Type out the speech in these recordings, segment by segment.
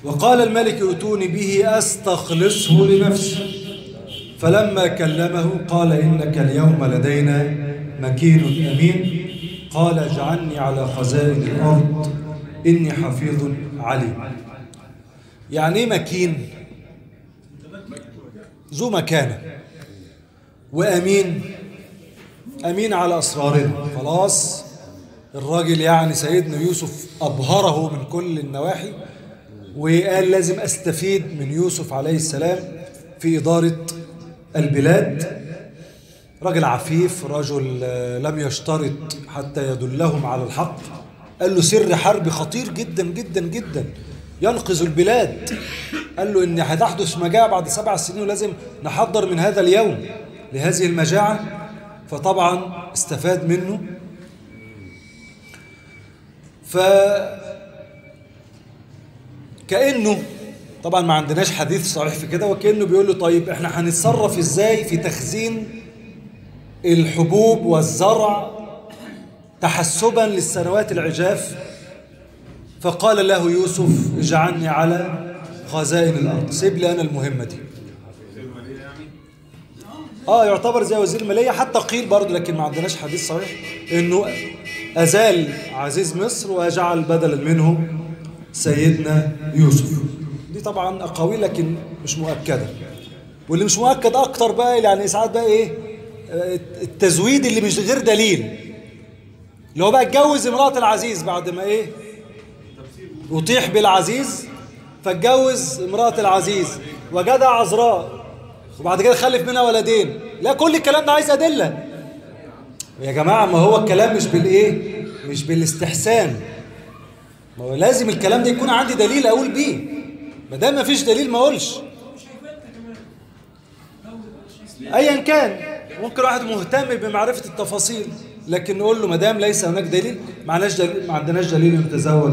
وقال الملك ائتوني به أستخلصه لنفسي فلما كلمه قال إنك اليوم لدينا مكين أمين قال اجعلني على خزائن الأرض إني حفيظ عليم يعني إيه مكين ذو مكانة وأمين أمين على أسرارنا خلاص الراجل يعني سيدنا يوسف أبهره من كل النواحي وقال لازم أستفيد من يوسف عليه السلام في إدارة البلاد رجل عفيف رجل لم يشترط حتى يدلهم على الحق قال له سر حرب خطير جدا جدا جدا ينقذ البلاد قال له إن هتحدث مجاعة بعد سبع سنين ولازم نحضر من هذا اليوم لهذه المجاعة فطبعا استفاد منه ف كأنه طبعا ما عندناش حديث صحيح في كده وكأنه بيقول له طيب احنا هنتصرف ازاي في تخزين الحبوب والزرع تحسبا للسنوات العجاف فقال له يوسف اجعلني على خزائن الارض سيب لي انا المهمه دي اه يعتبر زي وزير الماليه حتى قيل برضه لكن ما عندناش حديث صحيح انه ازال عزيز مصر وجعل بدلا منه سيدنا يوسف دي طبعا اقاويل لكن مش مؤكده واللي مش مؤكد اكتر بقى يعني ساعات بقى ايه التزويد اللي مش غير دليل اللي هو بقى اتجوز امراه العزيز بعد ما ايه اطيح بالعزيز فاتجوز امراه العزيز وجدها عذراء وبعد كده خلف منها ولدين لا كل الكلام ده عايز ادله يا جماعه ما هو الكلام مش بالايه مش بالاستحسان ما هو لازم الكلام ده يكون عندي دليل اقول بيه ما دام ما فيش دليل ما اقولش ايا كان ممكن واحد مهتم بمعرفه التفاصيل لكن نقول له ما دام ليس هناك دليل معناش دليل ما عندناش دليل نتزوج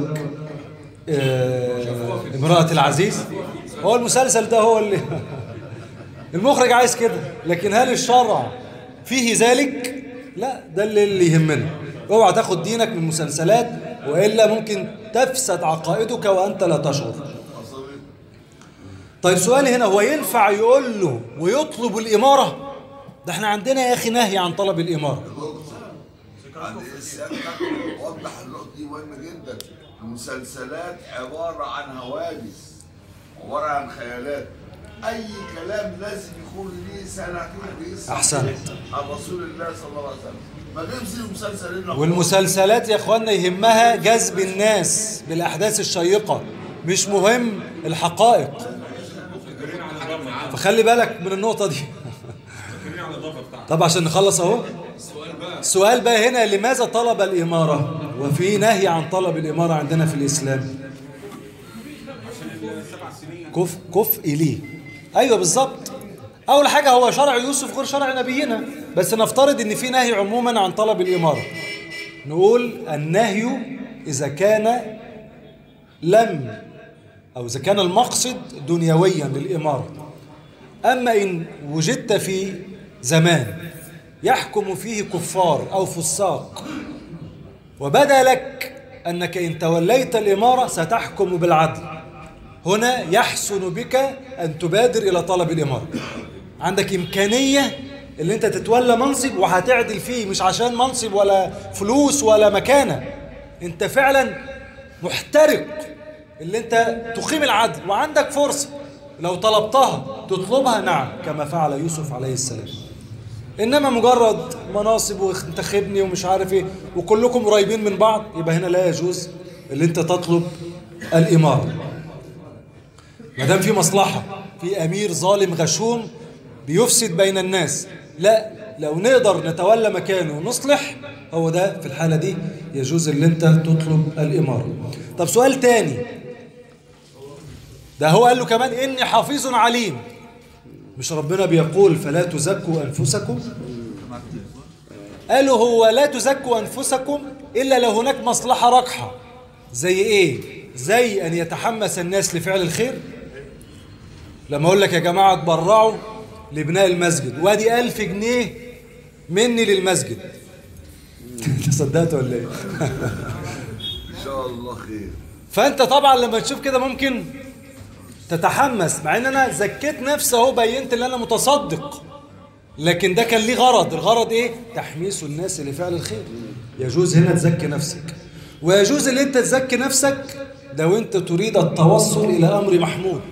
آه امراه العزيز هو المسلسل ده هو اللي المخرج عايز كده لكن هل الشرع فيه ذلك لا ده اللي, اللي يهمنا اوعى تاخد دينك من مسلسلات والا ممكن تفسد عقائدك وانت لا تشعر طيب سؤالي هنا هو ينفع يقول له ويطلب الاماره ده احنا عندنا يا اخي نهي عن طلب الاماره وضح النقطه دي مهمه جدا المسلسلات عباره عن هواجس عباره عن خيالات اي كلام لازم يكون ليه سنتين ليه احسنت عن رسول الله صلى الله عليه وسلم ما بيمسي المسلسلين والمسلسلات يا اخوانا يهمها جذب الناس بالاحداث الشيقه مش مهم الحقائق فخلي بالك من النقطه دي طب عشان نخلص اهو السؤال بقى هنا لماذا طلب الاماره وفي نهي عن طلب الاماره عندنا في الاسلام كف كفء ليه ايوه بالظبط اول حاجه هو شرع يوسف غير شرع نبينا بس نفترض ان في نهي عموما عن طلب الاماره نقول النهي اذا كان لم او اذا كان المقصد دنيويا للاماره اما ان وجدت في زمان يحكم فيه كفار او فساق وبدا لك انك ان توليت الاماره ستحكم بالعدل هنا يحسن بك أن تبادر إلى طلب الإمارة عندك إمكانية اللي أنت تتولى منصب وهتعدل فيه مش عشان منصب ولا فلوس ولا مكانة أنت فعلا محترق اللي أنت تقيم العدل وعندك فرصة لو طلبتها تطلبها نعم كما فعل يوسف عليه السلام إنما مجرد مناصب وانتخبني ومش عارف إيه وكلكم قريبين من بعض يبقى هنا لا يجوز اللي أنت تطلب الإمارة ما دام في مصلحة في أمير ظالم غشوم بيفسد بين الناس لا لو نقدر نتولى مكانه ونصلح هو ده في الحالة دي يجوز اللي انت تطلب الإمارة طب سؤال تاني ده هو قال له كمان إني حفيظ عليم مش ربنا بيقول فلا تزكوا أنفسكم قالوا هو لا تزكوا أنفسكم إلا لو هناك مصلحة راجحة زي إيه زي أن يتحمس الناس لفعل الخير لما أقول لك يا جماعة تبرعوا لبناء المسجد وادي ألف جنيه مني للمسجد انت صدقت ولا ايه ان شاء الله خير فانت طبعا لما تشوف كده ممكن تتحمس مع ان انا زكيت نفسي اهو بينت ان انا متصدق لكن ده كان ليه غرض الغرض ايه تحميس الناس لفعل الخير يجوز هنا تزكي نفسك ويجوز ان انت تزكي نفسك لو انت تريد التوصل الى امر محمود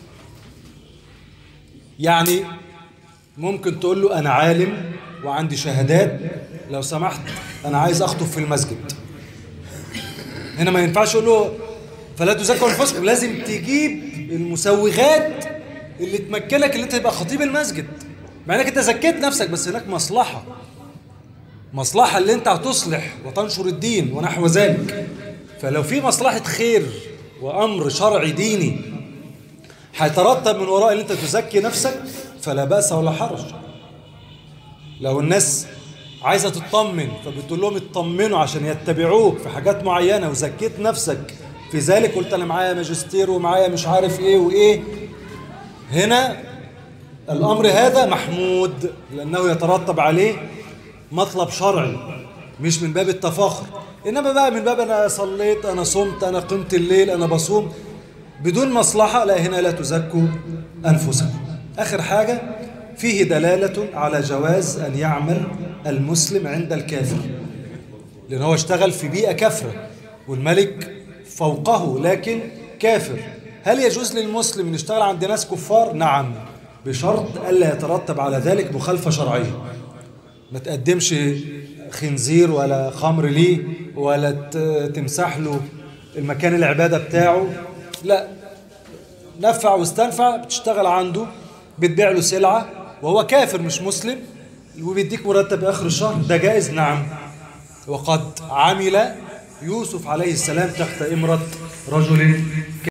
يعني ممكن تقول له انا عالم وعندي شهادات لو سمحت انا عايز اخطب في المسجد هنا ما ينفعش اقول له فلا تزكوا انفسكم لازم تجيب المسوغات اللي تمكنك اللي انت تبقى خطيب المسجد مع انك انت زكيت نفسك بس هناك مصلحه مصلحه اللي انت هتصلح وتنشر الدين ونحو ذلك فلو في مصلحه خير وامر شرعي ديني هيترتب من وراء ان انت تزكي نفسك فلا باس ولا حرج لو الناس عايزه تطمن فبتقول لهم اطمنوا عشان يتبعوك في حاجات معينه وزكيت نفسك في ذلك قلت انا معايا ماجستير ومعايا مش عارف ايه وايه هنا الامر هذا محمود لانه يترتب عليه مطلب شرعي مش من باب التفاخر انما بقى من باب انا صليت انا صمت انا قمت الليل انا بصوم بدون مصلحه لا هنا لا تزكوا انفسكم اخر حاجه فيه دلاله على جواز ان يعمل المسلم عند الكافر لان هو اشتغل في بيئه كافره والملك فوقه لكن كافر هل يجوز للمسلم ان يشتغل عند ناس كفار نعم بشرط الا يترتب على ذلك مخالفه شرعيه ما تقدمش خنزير ولا خمر ليه ولا ت- تمسح له المكان العبادة بتاعه لا نفع واستنفع بتشتغل عنده بتبيع له سلعة وهو كافر مش مسلم وبيديك مرتب آخر الشهر ده جائز نعم وقد عمل يوسف عليه السلام تحت إمرة رجل